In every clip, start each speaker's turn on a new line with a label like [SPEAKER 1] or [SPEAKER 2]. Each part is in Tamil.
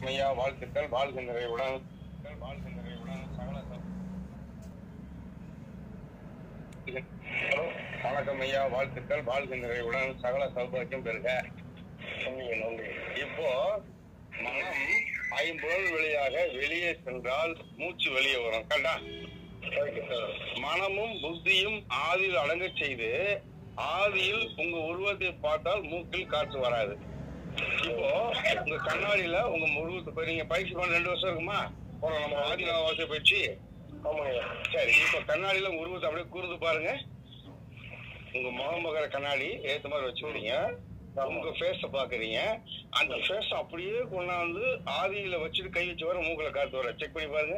[SPEAKER 1] ஐயா வாழ்த்துக்கள் வாழ்க நிறைவுடன் வாழ்க நிறைவுடன் சகல சௌ- ஹலோ வணக்கம் ஐயா வாழ்த்துக்கள் வாழ்க நிறைவுடன் சகல சௌபாக்கியம் பெறுக இப்போ மனம் ஐம்பொருள் வழியாக வெளியே சென்றால் மூச்சு வெளியே வரும் கண்டா மனமும் புத்தியும் ஆதியில் அடங்கச் செய்து ஆதியில் உங்க உருவத்தை பார்த்தால் மூக்கில் காற்று வராது இப்போ உங்க கண்ணாடியில உங்க உருவத்தை இப்ப நீங்க பயிற்சி பண்ண ரெண்டு வருஷம் இருக்குமா போறோம் நம்ம ஆதிநாத வாசை பயிற்சி
[SPEAKER 2] ஆமாங்க
[SPEAKER 1] சரி இப்ப கண்ணாடியில உங்க உருவத்தை அப்படியே கூர்ந்து பாருங்க உங்க முகம் பார்க்குற கண்ணாடி ஏத்த மாதிரி வச்சுக்கிறீங்க உங்க ஃபேஸ பாக்குறீங்க அந்த ஃபேஸ் அப்படியே கொண்டாந்து ஆதியில வச்சுட்டு கை வச்சு வர மூக்குல காத்து வர செக் பண்ணி பாருங்க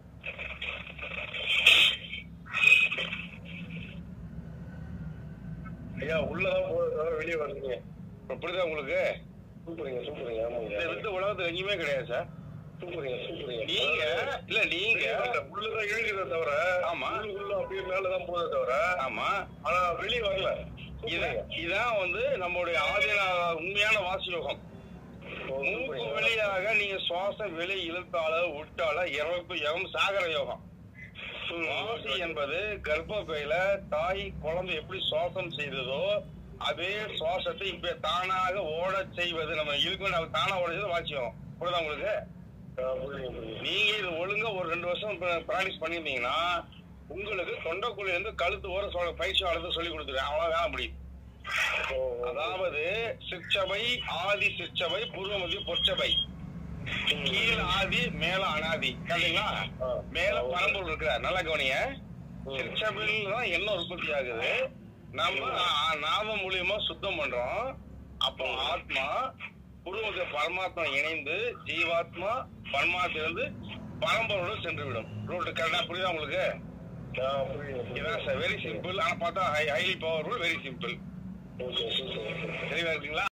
[SPEAKER 2] ஐயா உள்ளதான் போகுது தவிர வெளியே வருதுங்க
[SPEAKER 1] இப்ப புரியுதா உங்களுக்கு
[SPEAKER 2] சூப்பருங்க சூப்பருங்க ஆமாங்க
[SPEAKER 1] இந்த வித்து உலகத்துல எங்கேயுமே கிடையாது சார்
[SPEAKER 2] சூப்பருங்க சூப்பருங்க
[SPEAKER 1] நீங்க இல்ல நீங்க
[SPEAKER 2] உள்ளதான் இழுக்கிறத தவிர
[SPEAKER 1] ஆமா.
[SPEAKER 2] உள்ள அப்படியே மேலதான் போதே தவிர
[SPEAKER 1] ஆமா
[SPEAKER 2] ஆனா வெளியே வரல
[SPEAKER 1] இத- இதான் வந்து நம்மளுடைய ஆதின உண்மையான வாசியோகம் மூக்கு வழியாக நீங்க சுவாசம் வெளியே இழுத்தால விட்டால இறப்பு யோகம் சாகர யோகம் வாசி என்பது கர்ப்பப்பையில தாய் குழந்தை எப்படி சுவாசம் செய்ததோ அதே சுவாசத்தை இப்ப தானாக ஓடச் செய்வது நம்ம இழுக்க தானா ஓட செய்வது வாசியோகம் புரியுதா உங்களுக்கு நீங்க இது ஒழுங்கா ஒரு ரெண்டு வருஷம் பிராக்டிஸ் பண்ணிருந்தீங்கன்னா உங்களுக்கு தொண்டைக்குள்ள இருந்து கழுத்து ஓர சொல்ல பயிற்சி வளர்த்து சொல்லி கொடுத்துருவேன் அவ்வளவு வேலை முடியும் அதாவது சிற்சபை ஆதி சிற்சபை பூர்வமதி பொற்சபை கீழ் ஆதி மேல அனாதி கரெக்டுங்களா
[SPEAKER 2] ஆ.
[SPEAKER 1] மேல பரம்பொருள் இருக்கிறார் நல்லா கவனிங்க சிற்சபையில் தான் என்ன உற்பத்தி ஆகுது நம்ம ஆ, நாம மூலியமா சுத்தம் பண்றோம் அப்போ ஆத்மா குருமுக பரமாத்மா இணைந்து ஜீவாத்மா பரமாத்திலிருந்து பரம்பரோடு சென்று விடும் ரூட் கரெக்டா புரியுதா உங்களுக்கு இதான் சார் வெரி சிம்பிள் ஆனா பார்த்தா highly powerful very simple
[SPEAKER 2] okay super
[SPEAKER 1] தெளிவா இருக்குங்களா